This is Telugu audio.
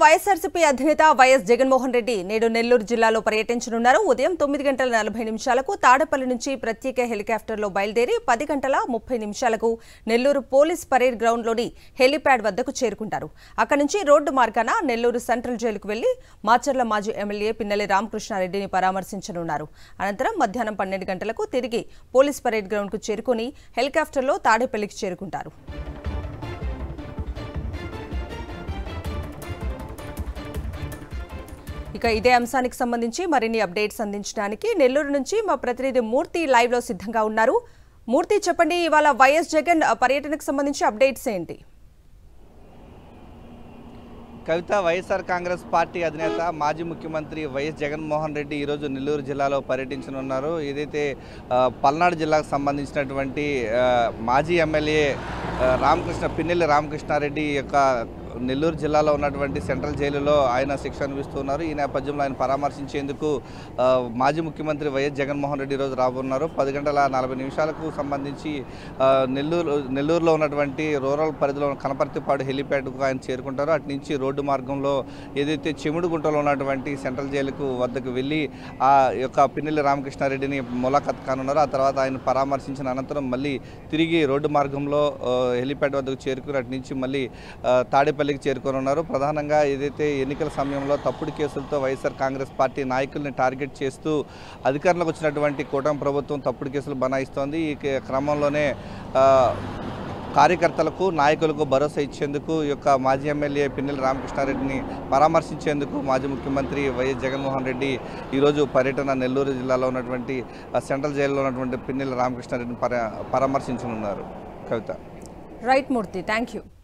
వైఎస్ఆర్సీపీ అధినేత వైఎస్ జగన్మోహన్ రెడ్డి నేడు నెల్లూరు జిల్లాలో పర్యటించనున్నారు ఉదయం తొమ్మిది గంటల నలభై నిమిషాలకు తాడేపల్లి నుంచి ప్రత్యేక హెలికాప్టర్లో బయలుదేరి పది గంటల ముప్పై నిమిషాలకు నెల్లూరు పోలీస్ పరేడ్ గ్రౌండ్లోని హెలీప్యాడ్ వద్దకు చేరుకుంటారు అక్కడి నుంచి రోడ్డు మార్గాన నెల్లూరు సెంట్రల్ జైలుకు వెళ్లి మాచర్ల మాజీ ఎమ్మెల్యే పిన్నెల్లి రామకృష్ణారెడ్డిని పరామర్శించనున్నారు అనంతరం మధ్యాహ్నం పన్నెండు గంటలకు తిరిగి పోలీస్ పరేడ్ గ్రౌండ్కు చేరుకుని హెలికాప్టర్లో తాడేపల్లికి చేరుకుంటారు ఇక ఇదే అంశానికి సంబంధించి మరిన్ని అప్డేట్స్ అందించడానికి నెల్లూరు నుంచి మా ప్రతినిధి మూర్తి లైవ్ లో సిద్ధంగా ఉన్నారు మూర్తి చెప్పండి ఇవాళ వైఎస్ జగన్ పర్యటనకు సంబంధించి అప్డేట్స్ ఏంటి కవిత వైఎస్ఆర్ కాంగ్రెస్ పార్టీ అధినేత మాజీ ముఖ్యమంత్రి వైఎస్ జగన్మోహన్ రెడ్డి ఈరోజు నెల్లూరు జిల్లాలో పర్యటించనున్నారు ఏదైతే ఆ, పల్నాడు జిల్లాకు సంబంధించినటువంటి ఆ, మాజీ ఎమ్మెల్యే ఆ, రామకృష్ణ పిన్నెల్లి రామకృష్ణారెడ్డి యొక్క నెల్లూరు జిల్లాలో ఉన్నటువంటి సెంట్రల్ జైలులో ఆయన శిక్ష అనుభవిస్తున్నారు ఈ నేపథ్యంలో ఆయన పరామర్శించేందుకు ఆ, మాజీ ముఖ్యమంత్రి వైఎస్ జగన్మోహన్ రెడ్డి ఈరోజు రాబోతున్నారు పది గంటల నలభై నిమిషాలకు సంబంధించి ఆ, నెల్లూరు నెల్లూరులో ఉన్నటువంటి రూరల్ పరిధిలో ఉన్న కనపర్తిపాడు హెలిప్యాడ్కు ఆయన చేరుకుంటారు అటు నుంచి రోడ్డు మార్గంలో ఏదైతే చెముడుగుంటలో ఉన్నటువంటి సెంట్రల్ జైలుకు వద్దకు వెళ్ళి ఆ యొక్క పిన్నెల్లి రామకృష్ణారెడ్డిని ములాఖత్ కానున్నారు ఆ తర్వాత ఆయన పరామర్శించిన అనంతరం మళ్ళీ తిరిగి రోడ్డు మార్గంలో ఆ, హెలిప్యాడ్ వద్దకు చేరుకుని అటు నుంచి మళ్ళీ ఆ, తాడేపల్లికి చేరుకొని ప్రధానంగా ఏదైతే ఎన్నికల సమయంలో తప్పుడు కేసులతో వైఎస్ఆర్ కాంగ్రెస్ పార్టీ నాయకుల్ని టార్గెట్ చేస్తూ అధికారంలోకి వచ్చినటువంటి కూటమి ప్రభుత్వం తప్పుడు కేసులు బనాయిస్తోంది ఈ కే- క్రమంలోనే ఆ, కార్యకర్తలకు నాయకులకు భరోసా ఇచ్చేందుకు ఈ యొక్క మాజీ ఎమ్మెల్యే పిన్నెల్లి రామకృష్ణారెడ్డిని పరామర్శించేందుకు మాజీ ముఖ్యమంత్రి వైఎస్ జగన్మోహన్ రెడ్డి ఈరోజు పర్యటన నెల్లూరు జిల్లాలో ఉన్నటువంటి ఆ, సెంట్రల్ జైల్లో ఉన్నటువంటి పిన్నెల్లి రామకృష్ణారెడ్డిని పరా పరామర్శించనున్నారు కవిత రైట్ మూర్తి థ్యాంక్ యూ